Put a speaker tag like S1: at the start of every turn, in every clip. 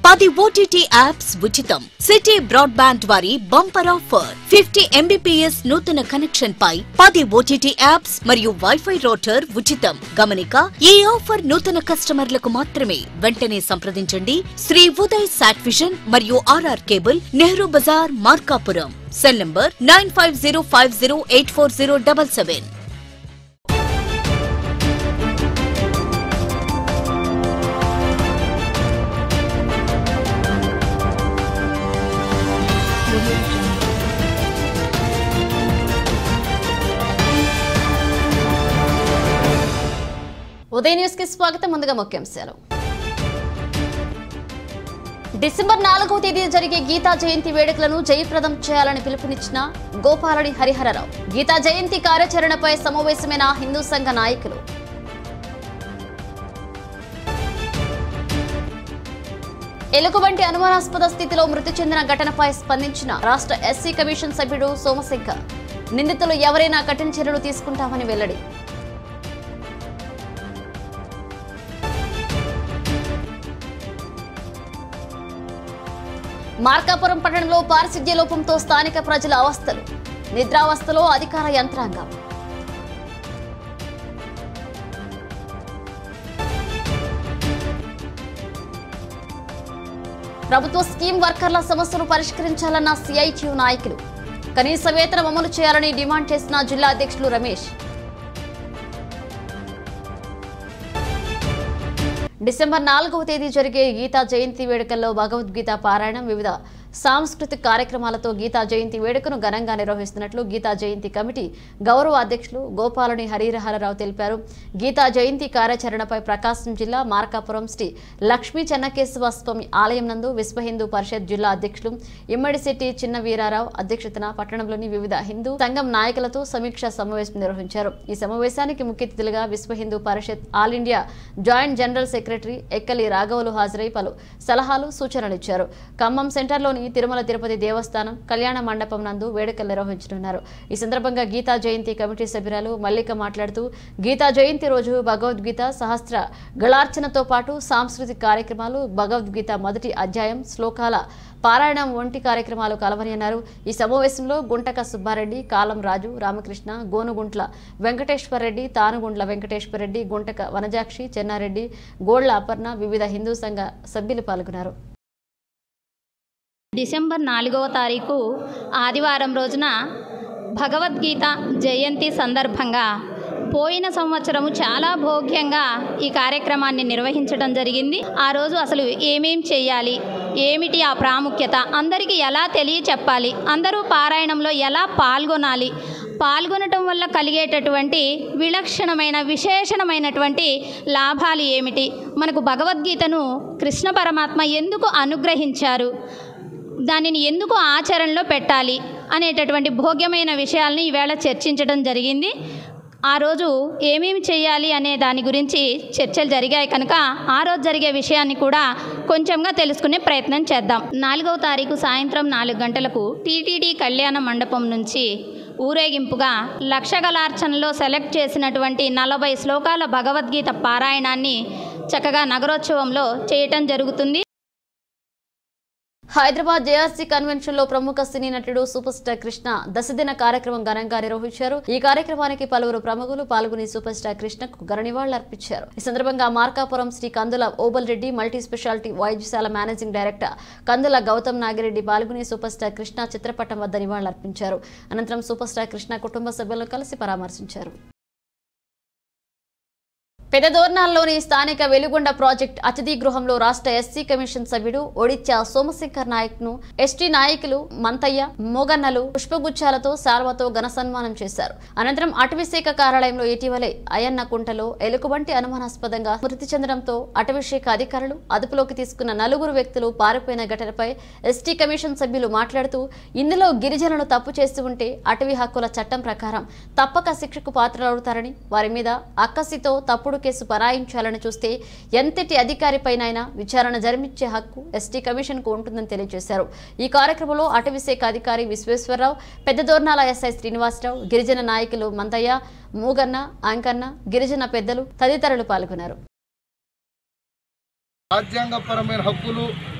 S1: పది OTT apps ఉచితం city broadband వారి బంపర్ ఆఫర్ ఫిఫ్టీ ఎంబీపీఎస్ నూతన కనెక్షన్ పై పది ఓటీటీ యాప్స్ మరియు వైఫై రోటర్ ఉచితం గమనిక ఈ ఆఫర్ నూతన కస్టమర్లకు మాత్రమే వెంటనే సంప్రదించండి శ్రీ ఉదయ్ సాట్ విజన్ మరియు RR cable Nehru Bazar Markapuram cell number nine five zero five zero eight four zero double seven
S2: Udaya news కి స్వాగతం ముందుగా ముఖ్యాంశాలు డిసెంబర్ నాలుగవ తేదీ జరిగే గీతా జయంతి వేడుకలను జయప్రదం చేయాలని పిలుపునిచ్చిన గోపాలడి హరిహరరావు గీతా జయంతి కార్యాచరణపై సమావేశమైన హిందూ సంఘ నాయకులు ఎలుగుబంటి అనుమానాస్పద స్థితిలో మృతి చెందిన ఘటనపై స్పందించిన రాష్ట్ర ఎస్సీ కమిషన్ సభ్యుడు సోమశంకర్ నిందితులు ఎవరైనా కఠిన చర్యలు తీసుకుంటామని వెల్లడి మార్కాపురం పట్టణంలో పారిశుద్ధ్య లోపంతో స్థానిక ప్రజల అవస్థలు నిద్రావస్థలో అధికార యంత్రాంగం ప్రభుత్వ స్కీమ్ వర్కర్ల సమస్యలు పరిష్కరించాలన్న సిఐటియు నాయకులు కనీస వేతనం అమలు చేయాలని డిమాండ్ చేసిన జిల్లా అధ్యక్షులు రమేష్ డిసెంబర్ నాలుగవ తేదీ జరిగే గీతా జయంతి వేడుకల్లో భగవద్గీత పారాయణం వివిధ సాంస్కృతిక కార్యక్రమాలతో గీతా జయంతి వేడుకను ఘనంగా నిర్వహిస్తున్నట్లు గీతా జయంతి కమిటీ గౌరవ అధ్యక్షులు గోపాలని హరిహరరావు తెలిపారు గీతా జయంతి కార్యాచరణపై ప్రకాశం జిల్లా మార్కాపురం శ్రీ లక్ష్మీ చెన్నకేశవ స్వామి ఆలయం నందు విశ్వ హిందూ పరిషత్ జిల్లా అధ్యక్షులు ఇమ్మడిశెట్టి చిన్న వీరారావు అధ్యక్షతన పట్టణంలోని వివిధ హిందూ సంఘం నాయకులతో సమీక్ష సమావేశం నిర్వహించారు ఈ సమావేశానికి ముఖ్య అతిథులుగా Vishwa Hindu Parishad all India joint general secretary Ekkali రాఘవులు హాజరై పలు సలహాలు సూచనలు ఇచ్చారు ఖమ్మం సెంటర్లోని తిరుమల తిరుపతి దేవస్థానం కళ్యాణ మండపం నందు వేడుకలు నిర్వహించనున్నారు ఈ సందర్భంగా గీతా జయంతి కమిటీ సభ్యురాలు మల్లిక మాట్లాడుతూ గీతా జయంతి రోజు భగవద్గీత సహస్ర గళార్చనతో పాటు సాంస్కృతిక కార్యక్రమాలు భగవద్గీత మొదటి అధ్యాయం శ్లోకాల పారాయణం వంటి కార్యక్రమాలు కలవని అన్నారు ఈ సమావేశంలో గుంటక సుబ్బారెడ్డి కాలం రాజు రామకృష్ణ గోనుగుంట్ల వెంకటేశ్వరరెడ్డి తానుగుంట్ల వెంకటేశ్వరరెడ్డి గుంటక వనజాక్షి చెన్నారెడ్డి గోళ్ల అపర్ణ వివిధ హిందూ సంఘ సభ్యులు పాల్గొన్నారు
S3: డిసెంబర్ నాలుగవ తారీఖు ఆదివారం రోజున భగవద్గీత జయంతి సందర్భంగా పోయిన సంవత్సరము చాలా భోగ్యంగా ఈ కార్యక్రమాన్ని నిర్వహించడం జరిగింది ఆ రోజు అసలు ఏమేం చేయాలి ఏమిటి ఆ ప్రాముఖ్యత అందరికీ ఎలా తెలియచెప్పాలి అందరూ పారాయణంలో ఎలా పాల్గొనాలి పాల్గొనటం వల్ల కలిగేటటువంటి విలక్షణమైన విశేషణమైనటువంటి లాభాలు ఏమిటి మనకు భగవద్గీతను కృష్ణ పరమాత్మ ఎందుకు అనుగ్రహించారు దానిని ఎందుకు ఆచరణలో పెట్టాలి అనేటటువంటి భోగ్యమైన విషయాల్ని ఈవేళ చర్చించడం జరిగింది ఆ రోజు ఏమేమి చేయాలి అనే దాని గురించి చర్చలు జరిగాయి కనుక ఆ రోజు జరిగే విషయాన్ని కూడా కొంచెంగా తెలుసుకునే ప్రయత్నం చేద్దాం నాలుగవ తారీఖు సాయంత్రం నాలుగు గంటలకు టీటీడీ కళ్యాణ మండపం నుంచి ఊరేగింపుగా లక్షగలార్చనలో సెలెక్ట్ చేసినటువంటి నలభై శ్లోకాల భగవద్గీత పారాయణాన్ని చక్కగా నగరోత్సవంలో చేయటం జరుగుతుంది
S2: హైదరాబాద్ జేఆర్సీ కన్వెన్షన్ లో ప్రముఖ సినీ నటుడు సూపర్ స్టార్ కృష్ణ దశదిన కార్యక్రమం ఘనంగా నిర్వహించారు ఈ కార్యక్రమానికి పలువురు ప్రముఖులు పాల్గొని సూపర్ స్టార్ కృష్ణకు ఘన నివాళులర్పించారు ఈ సందర్భంగా మార్కాపురం శ్రీ కందుల ఓబల్ రెడ్డి మల్టీ స్పెషాలిటీ వైద్యశాల మేనేజింగ్ డైరెక్టర్ కందుల గౌతమ్ నాగిరెడ్డి పాల్గొని సూపర్ స్టార్ కృష్ణ చిత్రపటం వద్ద నివాళులర్పించారు అనంతరం సూపర్ స్టార్ కృష్ణ కుటుంబ సభ్యులను కలిసి పరామర్శించారు పెదదోర్నాల్లోని స్థానిక వెలుగొండ ప్రాజెక్ట్ అతిథి గృహంలో రాష్ట్ర ఎస్సీ కమిషన్ సభ్యుడు ఒడిచ్చా సోమశేఖర్ నాయక్ ను ఎస్టీ నాయకులు మంతయ్య మోగన్నలు పుష్పగుచ్చాలతో శాల్వతో ఘన సన్మానం చేశారు అనంతరం అటవీశాఖ కార్యాలయంలో ఇటీవలే అయన్న కుంటలో ఎలుకబంటి అనుమానాస్పదంగా మృతి చెందడంతో అటవీశాఖ అధికారులు అదుపులోకి తీసుకున్న నలుగురు వ్యక్తులు పారిపోయిన ఘటనపై ఎస్టీ కమిషన్ సభ్యులు మాట్లాడుతూ ఇందులో గిరిజనులు తప్పు చేస్తూ ఉంటే అటవీ హక్కుల చట్టం ప్రకారం తప్పక శిక్షకు పాత్రలవుతారని వారి మీద అక్కసితో తప్పుడు కేసు బనాయించాలని చూస్తే ఎంతటి అధికారిపైనైనా విచారణ జరిపించే హక్కు ఎస్టీ కమిషన్ కు ఉంటుందని తెలియజేశారు ఈ కార్యక్రమంలో అటవీశాఖ అధికారి విశ్వేశ్వరరావు పెద్దదోర్నాల ఎస్ఐ శ్రీనివాసరావు గిరిజన నాయకులు మంతయ్య మూగన్న అంకన్న గిరిజన పెద్దలు తదితరులు పాల్గొన్నారు
S4: రాజ్యాంగపరమైన హక్కులు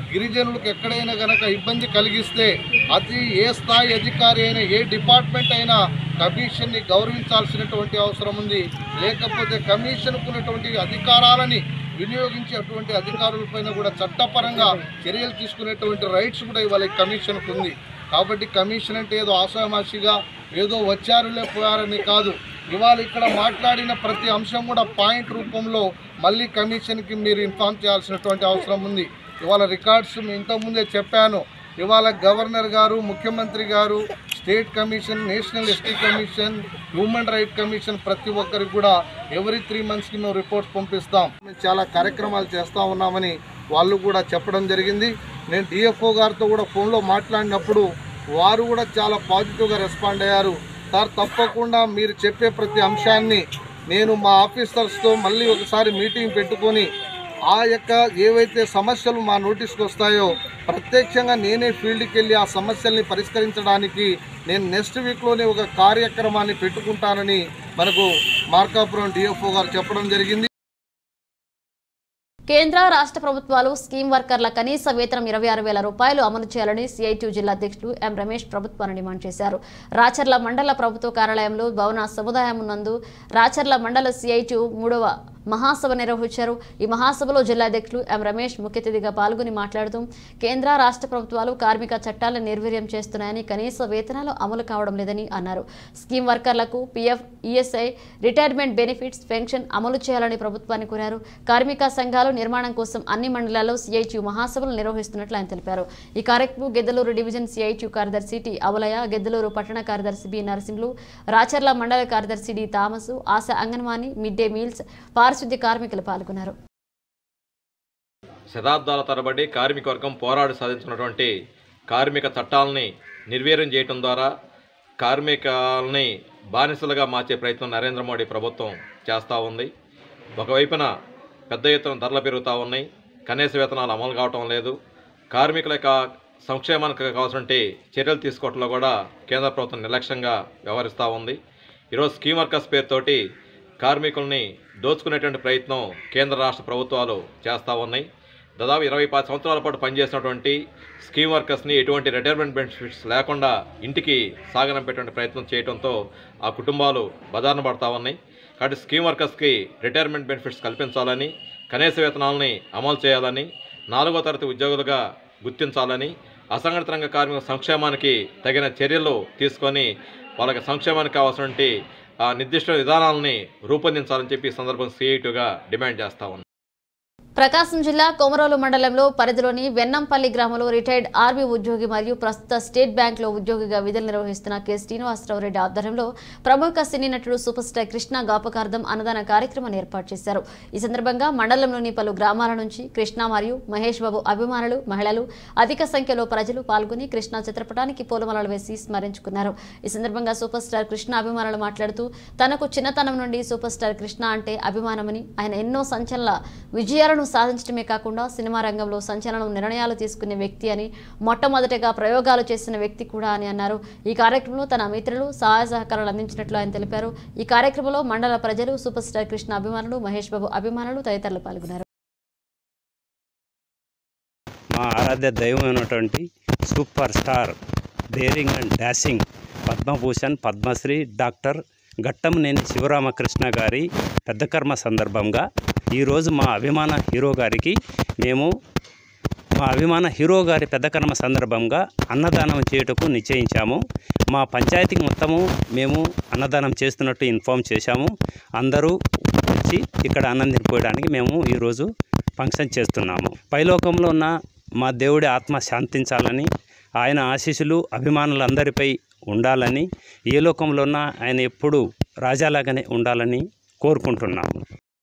S4: గిరిజనులకు ఎక్కడైనా కనుక ఇబ్బంది కలిగిస్తే అది ఏ స్థాయి అధికారి అయినా ఏ డిపార్ట్మెంట్ అయినా కమిషన్ని గౌరవించాల్సినటువంటి అవసరం ఉంది లేకపోతే కమిషన్కు ఉన్నటువంటి అధికారాలని వినియోగించే అటువంటి అధికారులపైన కూడా చట్టపరంగా చర్యలు తీసుకునేటువంటి రైట్స్ కూడా ఇవాళ ఈ కమిషన్కు ఉంది కాబట్టి కమిషన్ అంటే ఏదో ఆషామాషిగా ఏదో వచ్చారులే పోయారని కాదు ఇవాళ ఇక్కడ మాట్లాడిన ప్రతి అంశం కూడా పాయింట్ రూపంలో మళ్ళీ కమిషన్కి మీరు ఇన్ఫామ్ చేయాల్సినటువంటి అవసరం ఉంది ఇవాళ రికార్డ్స్ మీ ఇంతకుముందే చెప్పాను ఇవాళ గవర్నర్ గారు ముఖ్యమంత్రి గారు state commission national ST commission human right commission ప్రతి ఒక్కరికి కూడా ఎవ్రీ త్రీ మంత్స్కి మేము రిపోర్ట్స్ పంపిస్తాం మేము చాలా కార్యక్రమాలు చేస్తూ ఉన్నామని వాళ్ళు కూడా చెప్పడం జరిగింది నేను డిఎఫ్ఓ గారితో కూడా ఫోన్లో మాట్లాడినప్పుడు వారు కూడా చాలా పాజిటివ్గా రెస్పాండ్ అయ్యారు సార్ తప్పకుండా మీరు చెప్పే ప్రతి అంశాన్ని నేను మా ఆఫీసర్స్తో మళ్ళీ ఒకసారి మీటింగ్ పెట్టుకొని ఆ యొక్క ఏవైతే సమస్యలు మా నోటీస్కి వస్తాయో ప్రత్యక్షంగా నేనే ఫీల్డ్కి వెళ్ళి ఆ సమస్యల్ని పరిష్కరించడానికి నేను నెక్స్ట్ వీక్లోనే ఒక కార్యక్రమాన్ని పెట్టుకుంటానని మనకు మార్కాపురం డిఎఫ్ఓ గారు చెప్పడం జరిగింది
S2: కేంద్ర రాష్ట్ర ప్రభుత్వాలు స్కీమ్ వర్కర్ల కనీస వేతనం ఇరవై ఆరు వేల రూపాయలు అమలు చేయాలని సిఐటి జిల్లా అధ్యక్షులు ఎం రమేష్ ప్రభుత్వాన్ని డిమాండ్ చేశారు రాచర్ల మండల ప్రభుత్వ కార్యాలయంలో భవన సముదాయం నందు రాచర్ల మండల సిఐటి మూడవ మహాసభ నిర్వహించారు ఈ మహాసభలో జిల్లా అధ్యక్షులు ఎం రమేష్ ముఖ్య అతిథిగా పాల్గొని మాట్లాడుతూ కేంద్ర రాష్ట్ర ప్రభుత్వాలు కార్మిక చట్టాలను నిర్వీర్యం చేస్తున్నాయని కనీస వేతనాలు అమలు కావడం లేదని అన్నారు స్కీమ్ వర్కర్లకు PF ESI retirement benefits pension అమలు చేయాలని ప్రభుత్వాన్ని కోరారు కార్మిక సంఘాలు నిర్మాణం కోసం అన్ని మండలాల్లో సిఐటియు మహాసభలు నిర్వహిస్తున్నట్లు ఆయన తెలిపారు ఈ కార్యక్రమం గెద్దలూరు డివిజన్ సిఐటియు కార్యదర్శి టి అవలయ గెద్దలూరు పట్టణ కార్యదర్శి బి నరసింహులు రాచర్ల మండల కార్యదర్శి D Thomas ASHA anganwadi mid day meals పారిశుద్ధ్య కార్మికులు పాల్గొన్నారు
S5: శతాబ్దాల తరబడి కార్మిక వర్గం పోరాడి సాధించినటువంటి కార్మిక చట్టాలని నిర్వీర్యం చేయటం ద్వారా కార్మికుల్ని బానిసలుగా మార్చే ప్రయత్నం నరేంద్ర మోడీ ప్రభుత్వం చేస్తూ ఉంది ఒకవైపున పెద్ద ఎత్తున ధరలు పెరుగుతూ ఉన్నాయి కనీస వేతనాలు అమలు కావటం లేదు కార్మికుల యొక్క సంక్షేమానికి కావాల్సిన చర్యలు తీసుకోవడంలో కూడా కేంద్ర ప్రభుత్వం నిర్లక్ష్యంగా వ్యవహరిస్తూ ఉంది ఈరోజు స్కీమ్ వర్కర్స్ పేరుతోటి కార్మికుల్ని దోచుకునేటువంటి ప్రయత్నం కేంద్ర రాష్ట్ర ప్రభుత్వాలు చేస్తూ ఉన్నాయి దాదాపు ఇరవై పది సంవత్సరాల పాటు పనిచేసినటువంటి స్కీమ్ వర్కర్స్ని ఎటువంటి రిటైర్మెంట్ బెనిఫిట్స్ లేకుండా ఇంటికి సాగనంపేటువంటి ప్రయత్నం చేయడంతో ఆ కుటుంబాలు బదారణ పడతా ఉన్నాయి కాబట్టి స్కీమ్ వర్కర్స్కి రిటైర్మెంట్ బెనిఫిట్స్ కల్పించాలని కనీస వేతనాలని అమలు చేయాలని నాలుగో తరగతి ఉద్యోగులుగా గుర్తించాలని అసంఘటిత రంగ కార్మిక సంక్షేమానికి తగిన చర్యలు తీసుకొని వాళ్ళకి సంక్షేమానికి కావాల్సినటువంటి ఆ నిర్దిష్ట విధానాలని రూపొందించాలని చెప్పి ఈ సందర్భం సిఐటిగా డిమాండ్ చేస్తా ఉన్నాం
S2: ప్రకాశం జిల్లా కొమరోలు మండలంలో పరిధిలోని వెన్నంపల్లి గ్రామంలో రిటైర్డ్ ఆర్మీ ఉద్యోగి మరియు ప్రస్తుత స్టేట్ బ్యాంక్లో ఉద్యోగిగా విధులు నిర్వహిస్తున్న కె శ్రీనివాసరావు రెడ్డి ఆధ్వర్యంలో ప్రముఖ సినీ నటుడు సూపర్ స్టార్ కృష్ణ జ్ఞాపకార్థం అన్నదాన కార్యక్రమాన్ని ఏర్పాటు చేశారు ఈ సందర్భంగా మండలంలోని పలు గ్రామాల నుంచి కృష్ణ మరియు మహేష్ బాబు అభిమానులు మహిళలు అధిక సంఖ్యలో ప్రజలు పాల్గొని కృష్ణ చిత్రపటానికి పూలమాలలు వేసి స్మరించుకున్నారు ఈ సందర్భంగా సూపర్ స్టార్ కృష్ణ అభిమానులు మాట్లాడుతూ తనకు చిన్నతనం నుండి సూపర్ స్టార్ కృష్ణ అంటే అభిమానమని ఆయన ఎన్నో సంచలన విజయాలను సాధించడమే కాకుండా సినిమా రంగంలో సంచలనం నిర్ణయాలు తీసుకునే వ్యక్తి అని మొట్టమొదటిగా ప్రయోగాలు చేసిన వ్యక్తి కూడా అని అన్నారు ఈ కార్యక్రమంలో తన మిత్రులు సహాయ సహకారాలు అందించినట్లు ఆయన తెలిపారు ఈ కార్యక్రమంలో మండల ప్రజలు సూపర్ స్టార్ కృష్ణ అభిమానులు మహేష్ బాబు అభిమానులు తదితరులు పాల్గొన్నారు
S6: మా ఆరాధ్య దైవమైనటువంటి super star daring and dashing Padma Bhushan Padma Shri doctor Ghattamaneni Sivaramakrishna గారి పెద్ద కర్మ సందర్భంగా ఈరోజు మా అభిమాన హీరో గారికి మేము మా అభిమాన హీరో గారి పెద్ద కర్మ సందర్భంగా అన్నదానం చేయుటకు నిశ్చయించాము మా పంచాయతీకి మొత్తము మేము అన్నదానం చేస్తున్నట్టు ఇన్ఫామ్ చేశాము అందరూ వచ్చి ఇక్కడ ఆనందించుకోవడానికి మేము ఈరోజు ఫంక్షన్ చేస్తున్నాము పైలోకంలో ఉన్న మా దేవుడి ఆత్మ శాంతించాలని ఆయన ఆశీస్సులు అభిమానులందరిపై ఉండాలని ఏ లోకంలో ఉన్నా ఆయన ఎప్పుడూ రాజాలాగానే ఉండాలని కోరుకుంటున్నాము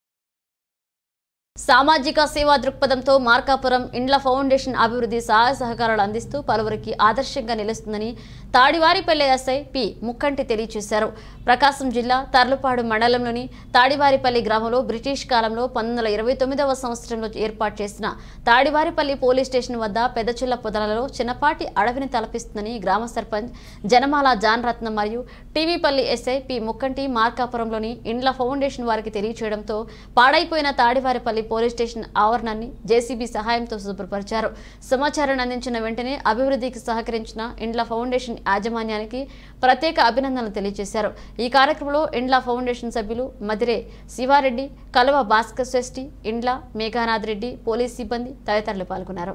S2: సామాజిక సేవా దృక్పథంతో మార్కాపురం ఇండ్ల ఫౌండేషన్ అభివృద్ధి సహాయ సహకారాలు అందిస్తూ పలువురికి ఆదర్శంగా నిలుస్తుందని తాడివారిపల్లి ఎస్ఐ పి ముక్కంటి తెలియజేశారు ప్రకాశం జిల్లా తర్లుపాడు మండలంలోని తాడివారిపల్లి గ్రామంలో బ్రిటిష్ కాలంలో పంతొమ్మిది వందల ఇరవై తొమ్మిదవ సంవత్సరంలో ఏర్పాటు చేసిన తాడివారిపల్లి పోలీస్ స్టేషన్ వద్ద పెద్దచిల్ల పొదలలో చిన్నపాటి అడవిని తలపిస్తుందని గ్రామ సర్పంచ్ జనమాల జాన్ రత్నం మరియు టీవీపల్లి ఎస్ఐ పి ముక్కంటి మార్కాపురంలోని ఇండ్ల ఫౌండేషన్ వారికి తెలియచేయడంతో పాడైపోయిన తాడివారిపల్లి పోలీస్ స్టేషన్ ఆవరణాన్ని జేసీబీ సహాయంతో శుభ్రపరిచారు సమాచారాన్ని అందించిన వెంటనే అభివృద్ధికి సహకరించిన ఇండ్ల ఫౌండేషన్ యాజమాన్యానికి ప్రత్యేక అభినందనలు తెలియజేశారు ఈ కార్యక్రమంలో ఇండ్ల ఫౌండేషన్ సభ్యులు మదిరే శివారెడ్డి కలువ భాస్కర్ శ్రేష్ఠి ఇండ్ల మేఘానాథ్ రెడ్డి పోలీస్ సిబ్బంది తదితరులు పాల్గొన్నారు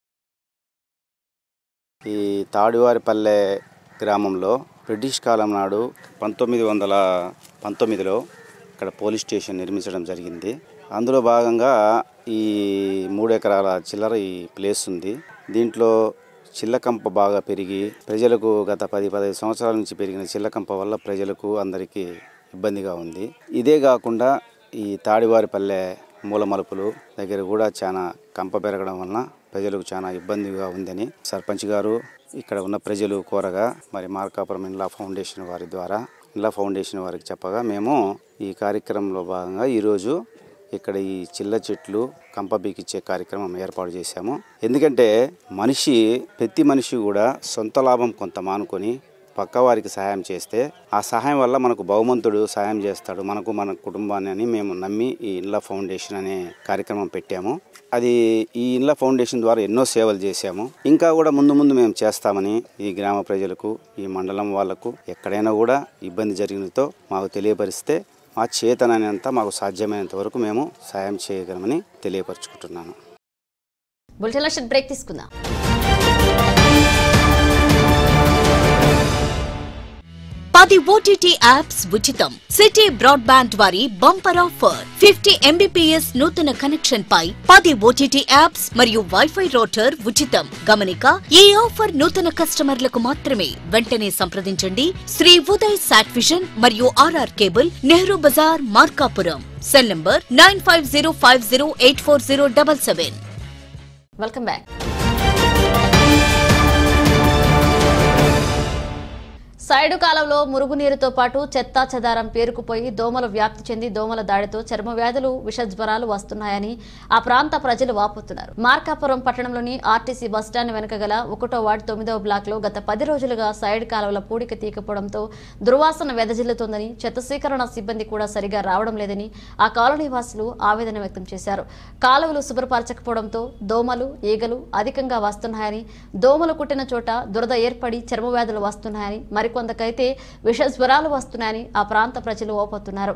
S7: ఈ తాడివారిపల్లె గ్రామంలో బ్రిటిష్ కాలం నాడు పంతొమ్మిది వందల పంతొమ్మిదిలో ఇక్కడ పోలీస్ స్టేషన్ నిర్మించడం జరిగింది అందులో భాగంగా ఈ మూడు ఎకరాల చిల్లర ఈ ప్లేస్ ఉంది దీంట్లో చిల్లకంప బాగా పెరిగి ప్రజలకు గత పది పదహైదు సంవత్సరాల నుంచి పెరిగిన చిల్లకంప వల్ల ప్రజలకు అందరికీ ఇబ్బందిగా ఉంది ఇదే కాకుండా ఈ తాడివారిపల్లె మూల మలుపులు దగ్గర కూడా చాలా కంప పెరగడం వలన ప్రజలకు చాలా ఇబ్బందిగా ఉందని సర్పంచ్ గారు ఇక్కడ ఉన్న ప్రజలు కోరగా మరి మార్కాపురం ఇండ్లా ఫౌండేషన్ వారి ద్వారా ఇండ్లా ఫౌండేషన్ వారికి చెప్పగా మేము ఈ కార్యక్రమంలో భాగంగా ఈరోజు ఇక్కడ ఈ చిల్ల చెట్లు కంప బీకిచ్చే కార్యక్రమం ఏర్పాటు చేశాము ఎందుకంటే మనిషి ప్రతి మనిషి కూడా సొంత లాభం కొంత మానుకొని పక్కవారికి సహాయం చేస్తే ఆ సహాయం వల్ల మనకు బహుమంతుడు సహాయం చేస్తాడు మనకు మన కుటుంబాన్ని అని మేము నమ్మి ఈ ఇండ్ల ఫౌండేషన్ అనే కార్యక్రమం పెట్టాము అది ఈ ఇండ్ల ఫౌండేషన్ ద్వారా ఎన్నో సేవలు చేశాము ఇంకా కూడా ముందు ముందు మేము చేస్తామని ఈ గ్రామ ప్రజలకు ఈ మండలం వాళ్లకు ఎక్కడైనా కూడా ఇబ్బంది జరిగినతో మాకు తెలియపరిస్తే మా చేతనైనంత మాకు సాధ్యమైనంత వరకు మేము సాయం చేయగలమని తెలియపరచుకుంటున్నాను
S2: బులెటిన్ బ్రేక్ తీసుకుందాం
S1: పది ఓటీటీ యాప్స్ ఉచితం సిటీ బ్రాడ్బ్యాండ్ వారి బంపర్ ఆఫర్ ఫిఫ్టీ ఎంబీపీఎస్ నూతన కనెక్షన్ పై పది ఓటీటీ యాప్స్ మరియు వైఫై రోటర్ ఉచితం గమనిక ఈ ఆఫర్ నూతన కస్టమర్లకు మాత్రమే వెంటనే సంప్రదించండి శ్రీ ఉదయ్ సాట్ విజన్ మరియు RR cable Nehru Bazar Markapuram cell number nine five zero five zero eight four zero double seven
S2: welcome back సైడు కాలంలో మురుగునీరుతో పాటు చెత్తా చెదారం పేరుకుపోయి దోమలు వ్యాప్తి చెంది దోమల దాడితో చర్మ వ్యాధులు విషజ్వరాలు వస్తున్నాయని ఆ ప్రాంత ప్రజలు వాపోతున్నారు మార్కాపురం పట్టణంలోని ఆర్టీసీ బస్టాండ్ వెనుక గల ఒకటో వార్డు తొమ్మిదవ బ్లాక్ లో గత పది రోజులుగా సైడ్ కాలువల పూడిక తీకపోవడంతో దుర్వాసన వెదజిల్లుతోందని చెత్త సేకరణ సిబ్బంది కూడా సరిగా రావడం లేదని ఆ కాలనీ వాసులు ఆవేదన వ్యక్తం చేశారు కాలువలు శుభ్రపరచకపోవడంతో దోమలు ఈగలు అధికంగా వస్తున్నాయని దోమలు కుట్టిన చోట దురద ఏర్పడి చర్మ వ్యాధులు వస్తున్నాయని మరికొందకైతే విష జ్వరాలు వస్తున్నాయని ఆ ప్రాంత ప్రజలు ఓపొతున్నారు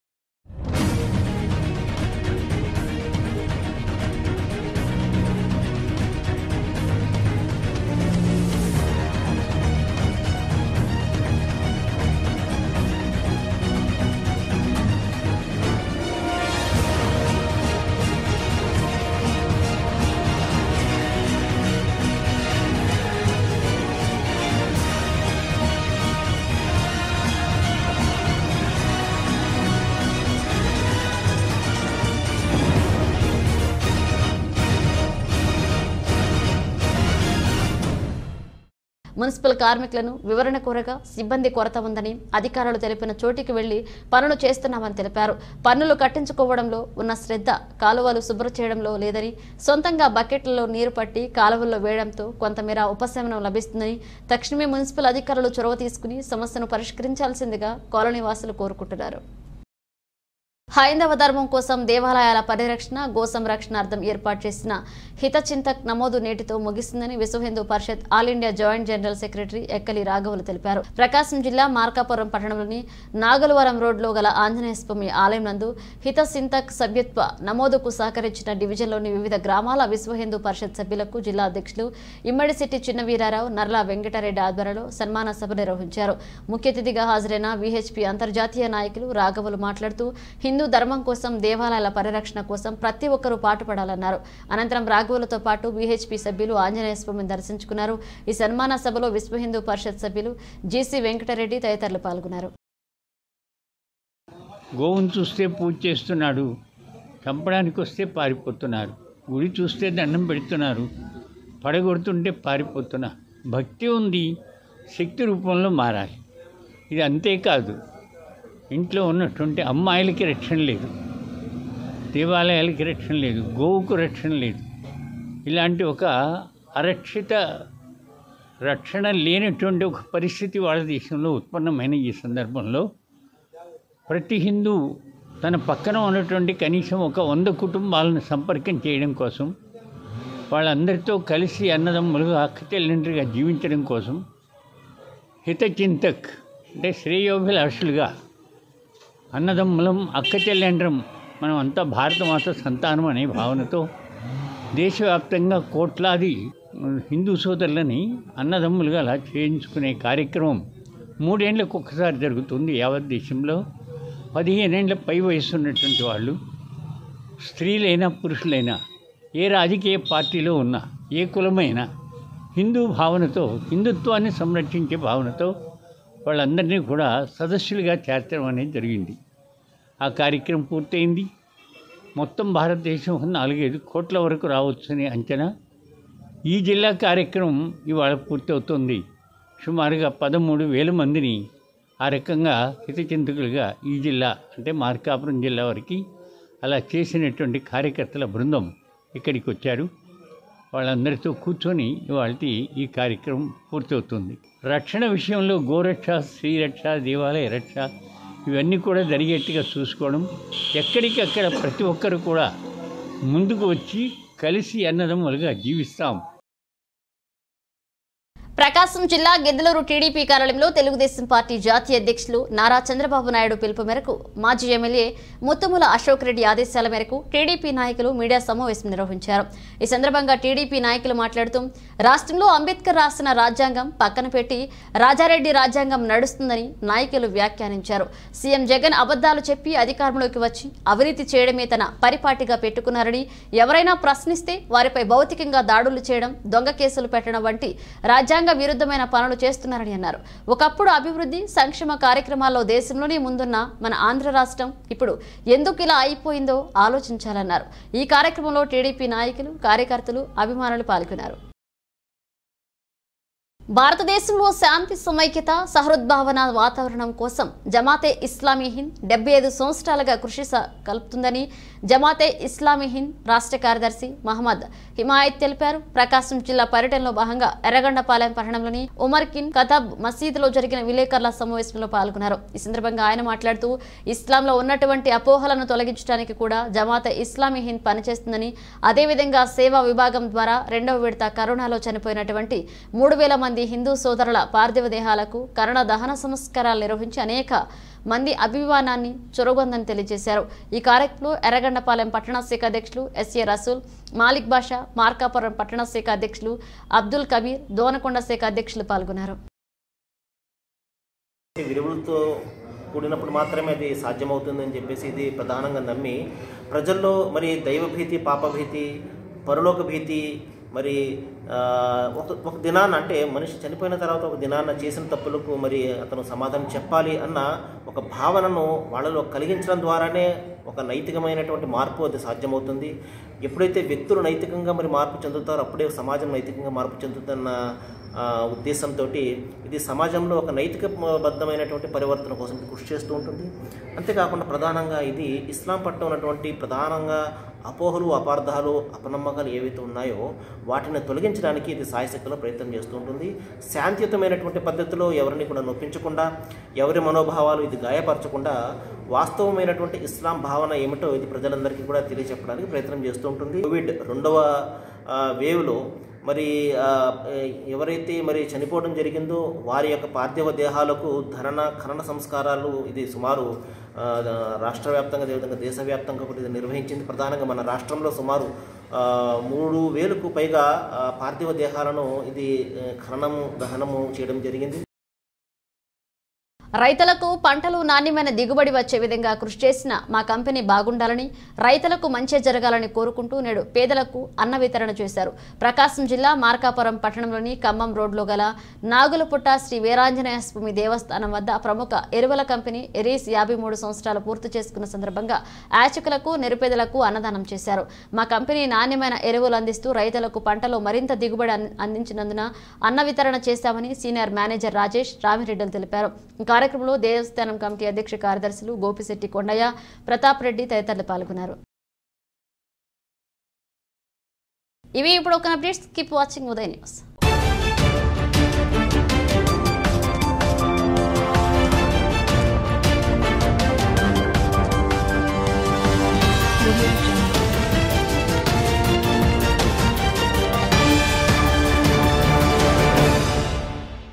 S2: మున్సిపల్ కార్మికులను వివరణ కోరగా సిబ్బంది కొరత ఉందని అధికారులు తెలిపిన చోటికి వెళ్లి పనులు చేస్తున్నామని తెలిపారు పన్నులు కట్టించుకోవడంలో ఉన్న శ్రద్ధ కాలువలు శుభ్రం చేయడంలో లేదని సొంతంగా బకెట్లలో నీరు పట్టి కాలువల్లో వేయడంతో కొంతమేర ఉపశమనం లభిస్తుందని తక్షణమే మున్సిపల్ అధికారులు చొరవ తీసుకుని సమస్యను పరిష్కరించాల్సిందిగా కాలనీ వాసులు కోరుకుంటున్నారు హైందవ ధర్మం కోసం దేవాలయాల పరిరక్షణ గో సంరక్షణార్థం ఏర్పాటు చేసిన హితచింతక్ నమోదు నేటితో ముగిసిందని Vishwa Hindu Parishad all India joint general secretary Ekkali రాఘవులు తెలిపారు ప్రకాశం జిల్లా మార్కాపురం పట్టణంలోని నాగలవరం రోడ్లో గల ఆంజనేయ స్వామి ఆలయం నందు హితచింతక్ సభ్యత్వ నమోదుకు సహకరించిన డివిజన్లోని వివిధ గ్రామాల విశ్వ హిందూ పరిషత్ సభ్యులకు జిల్లా అధ్యక్షులు ఇమ్మడిశెట్టి చిన్న వీరారావు నర్లా వెంకటరెడ్డి ఆధ్వర్యంలో సన్మాన సభ నిర్వహించారు ముఖ్య అతిథిగా హాజరైన విహెచ్పి అంతర్జాతీయ నాయకులు రాఘవులు మాట్లాడుతూ హిందూ ధర్మం కోసం దేవాలయాల పరిరక్షణ కోసం ప్రతి ఒక్కరూ పాటుపడాలన్నారు అనంతరం రాఘవులతో పాటు విహెచ్పి సభ్యులు ఆంజనేయ స్వామిని దర్శించుకున్నారు ఈ సన్మాన సభలో విశ్వ హిందూ పరిషత్ సభ్యులు జీసీ వెంకటరెడ్డి తదితరులు పాల్గొన్నారు
S8: గోవును చూస్తే పూజ చేస్తున్నాడు చంపడానికి వస్తే పారిపోతున్నారు గుడి చూస్తే దండం పెడుతున్నారు పడగొడుతుంటే పారిపోతున్నా భక్తి ఉంది శక్తి రూపంలో మారాలి ఇది అంతేకాదు ఇంట్లో ఉన్నటువంటి అమ్మాయిలకి రక్షణ లేదు దేవాలయాలకి రక్షణ లేదు గోవుకు రక్షణ లేదు ఇలాంటి ఒక అరక్షిత రక్షణ లేనటువంటి ఒక పరిస్థితి వాళ్ళ దేశంలో ఉత్పన్నమైన ఈ సందర్భంలో ప్రతి హిందూ తన పక్కన ఉన్నటువంటి కనీసం ఒక వంద కుటుంబాలను సంపర్కం చేయడం కోసం వాళ్ళందరితో కలిసి అన్నదమ్ములుగా అక్క చెల్లెండ్రిగా జీవించడం కోసం హితచింతక్ అంటే శ్రేయోభిలాషులుగా అన్నదమ్ములం అక్క చెల్లెండ్రం మనం అంతా భారతమాత సంతానం అనే భావనతో దేశవ్యాప్తంగా కోట్లాది హిందూ సోదరులని అన్నదమ్ములుగా అలా చేయించుకునే కార్యక్రమం మూడేళ్లకు ఒక్కసారి జరుగుతుంది యావత్ దేశంలో పదిహేనేళ్ల పై వయసు ఉన్నటువంటి వాళ్ళు స్త్రీలైనా పురుషులైనా ఏ రాజకీయ పార్టీలో ఉన్నా ఏ కులమైనా హిందూ భావనతో హిందుత్వాన్ని సంరక్షించే భావనతో వాళ్ళందరినీ కూడా సదస్సులుగా చేర్చడం అనేది జరిగింది ఆ కార్యక్రమం పూర్తయింది మొత్తం భారతదేశం నాలుగైదు కోట్ల వరకు రావచ్చని అంచనా ఈ జిల్లా కార్యక్రమం ఇవాళ పూర్తవుతుంది సుమారుగా పదమూడు వేల మందిని ఆ రకంగా హితచింతకులుగా ఈ జిల్లా అంటే మార్కాపురం జిల్లా వరకు అలా చేసినటువంటి కార్యకర్తల బృందం ఇక్కడికి వచ్చారు వాళ్ళందరితో కూర్చొని ఇవాళ ఈ కార్యక్రమం పూర్తవుతుంది రక్షణ విషయంలో గోరక్ష శ్రీరక్ష దేవాలయ రక్ష ఇవన్నీ కూడా జరిగేట్టుగా చూసుకోవడం ఎక్కడికక్కడ ప్రతి ఒక్కరు కూడా ముందుకు వచ్చి కలిసి అన్నదమ్ములుగా జీవిస్తాం
S2: ప్రకాశం జిల్లా గిద్దలూరు టీడీపీ కార్యాలయంలో తెలుగుదేశం పార్టీ జాతీయ అధ్యక్షులు నారా చంద్రబాబు నాయుడు పిలుపు మేరకు మాజీ ఎమ్మెల్యే ముత్తుముల అశోక్ రెడ్డి ఆదేశాల మేరకు టీడీపీ నాయకులు మీడియా సమావేశం నిర్వహించారు ఈ సందర్భంగా టీడీపీ నాయకులు మాట్లాడుతూ రాష్ట్రంలో అంబేద్కర్ రాసిన రాజ్యాంగం పక్కన పెట్టి రాజారెడ్డి రాజ్యాంగం నడుస్తుందని నాయకులు వ్యాఖ్యానించారు సీఎం జగన్ అబద్ధాలు చెప్పి అధికారంలోకి వచ్చి అవినీతి చేయడమే తన పరిపాటిగా పెట్టుకున్నారని ఎవరైనా ప్రశ్నిస్తే వారిపై భౌతికంగా దాడులు చేయడం దొంగ కేసులు పెట్టడం వంటి రాజ్యాంగ విరుద్ధమైన పనులు చేస్తున్నారని అన్నారు ఒకప్పుడు అభివృద్ధి సంక్షేమ కార్యక్రమాల్లో దేశంలోనే ముందున్న మన ఆంధ్ర రాష్ట్రం ఇప్పుడు ఎందుకు ఇలా అయిపోయిందో ఆలోచించాలన్నారు ఈ కార్యక్రమంలో టీడీపీ నాయకులు కార్యకర్తలు అభిమానులు పాల్గొన్నారు భారతదేశంలో శాంతి సమైక్యత సహృద్భావన వాతావరణం కోసం జమాతే ఇస్లామీ హింద్ డెబ్బై ఐదు సంవత్సరాలుగా కృషి స- కలుపుతుందని జమాతే ఇస్లామీ హింద్ రాష్ట్ర కార్యదర్శి మహమ్మద్ హిమాయత్ తెలిపారు ప్రకాశం జిల్లా పర్యటనలో భాగంగా ఎర్రగండపాలెం పట్టణంలోని ఉమర్కిన్ కతబ్ మసీదులో జరిగిన విలేకరుల సమావేశంలో పాల్గొన్నారు ఈ సందర్భంగా ఆయన మాట్లాడుతూ ఇస్లాంలో ఉన్నటువంటి అపోహలను తొలగించడానికి కూడా జమాతే ఇస్లామీ హింద్ పనిచేస్తుందని అదేవిధంగా సేవా విభాగం ద్వారా రెండవ విడత కరోనాలో చనిపోయినటువంటి మూడు వేల మంది హిందూ సోదరుల పార్థివ దేహాలకు కరుణ దహన సంస్కారాలు నిర్వహించి అనేక మంది అభిమానాన్ని చొరగొందని తెలియజేశారు ఈ కార్యక్రమంలో ఎర్రగండపాలెం పట్టణ శాఖ అధ్యక్షులు ఎస్ఏ రసూల్ మాలిక్ బాషా మార్కాపురం పట్టణ శాఖ అధ్యక్షులు అబ్దుల్ కబీర్ దోనకొండ శాఖ అధ్యక్షులు పాల్గొన్నారు
S9: విలువలతో కూడినప్పుడు మాత్రమే అది సాధ్యమవుతుందని చెప్పేసి ఇది ప్రధానంగా నమ్మి ప్రజల్లో మరి దైవభీతి పాపభీతి పరలోక భీతి మరి ఆ, ఒక ఒక దినాన్న అంటే మనిషి చనిపోయిన తర్వాత ఒక దినాన్న చేసిన తప్పులకు మరి అతను సమాధానం చెప్పాలి అన్న ఒక భావనను వాళ్ళలో కలిగించడం ద్వారానే ఒక నైతికమైనటువంటి మార్పు అది సాధ్యమవుతుంది ఎప్పుడైతే వ్యక్తులు నైతికంగా మరి మార్పు చెందుతారో అప్పుడే సమాజం నైతికంగా మార్పు చెందుతున్న ఆ, ఉద్దేశంతో ఇది సమాజంలో ఒక నైతిక బద్ధమైనటువంటి పరివర్తన కోసం కృషి చేస్తూ ఉంటుంది అంతేకాకుండా ప్రధానంగా ఇది ఇస్లాం పట్ల ఉన్నటువంటి ప్రధానంగా అపోహలు అపార్థాలు అపనమ్మకాలు ఏవైతే ఉన్నాయో వాటిని తొలగించడానికి ఇది సాయశక్తిలో ప్రయత్నం చేస్తూ ఉంటుంది శాంతియుతమైనటువంటి పద్ధతిలో ఎవరిని కూడా నొప్పించకుండా ఎవరి మనోభావాలు ఇది గాయపరచకుండా వాస్తవమైనటువంటి ఇస్లాం భావన ఏమిటో ఇది ప్రజలందరికీ కూడా తెలియచెప్పడానికి ప్రయత్నం చేస్తూ ఉంటుంది కోవిడ్ రెండవ ఆ, వేవ్లో మరి ఆ, ఏ- ఎవరైతే మరి చనిపోవడం జరిగిందో వారి యొక్క పార్థివ దేహాలకు ధరణ ఖనన సంస్కారాలు ఇది సుమారు ఆ, రాష్ట్ర వ్యాప్తంగా అదేవిధంగా దేశవ్యాప్తంగా కూడా ఇది నిర్వహించింది ప్రధానంగా మన రాష్ట్రంలో సుమారు ఆ, మూడు వేలకు పైగా ఆ, పార్థివ దేహాలను ఇది ఆ, ఖననము దహనము చేయడం జరిగింది
S2: రైతులకు పంటలు నాణ్యమైన దిగుబడి వచ్చే విధంగా కృషి చేసిన మా కంపెనీ బాగుండాలని రైతులకు మంచి జరగాలని కోరుకుంటూ నేడు పేదలకు అన్న వితరణ చేశారు ప్రకాశం జిల్లా మార్కాపురం పట్టణంలోని ఖమ్మం రోడ్లో గల నాగులపుట్ట శ్రీ వీరాంజనేయ స్వామి దేవస్థానం వద్ద ప్రముఖ ఎరువుల కంపెనీ ఎరీస్ యాభై మూడు సంవత్సరాలు పూర్తి చేసుకున్న సందర్భంగా యాచకులకు నిరుపేదలకు అన్నదానం చేశారు మా కంపెనీ నాణ్యమైన ఎరువులు అందిస్తూ రైతులకు పంటలో మరింత దిగుబడి అన్- అందించినందున అన్న వితరణ చేశామని సీనియర్ మేనేజర్ రాజేష్ రామిరెడ్డిలు తెలిపారు ఈ కార్యక్రమంలో దేవస్థానం కమిటీ అధ్యక్ష కార్యదర్శులు గోపిశెట్టి కొండయ్య ప్రతాప్ రెడ్డి తదితరులు పాల్గొన్నారు ఇవి ఇప్పుడు ఒక updates keep watching Uday news
S10: Thank you.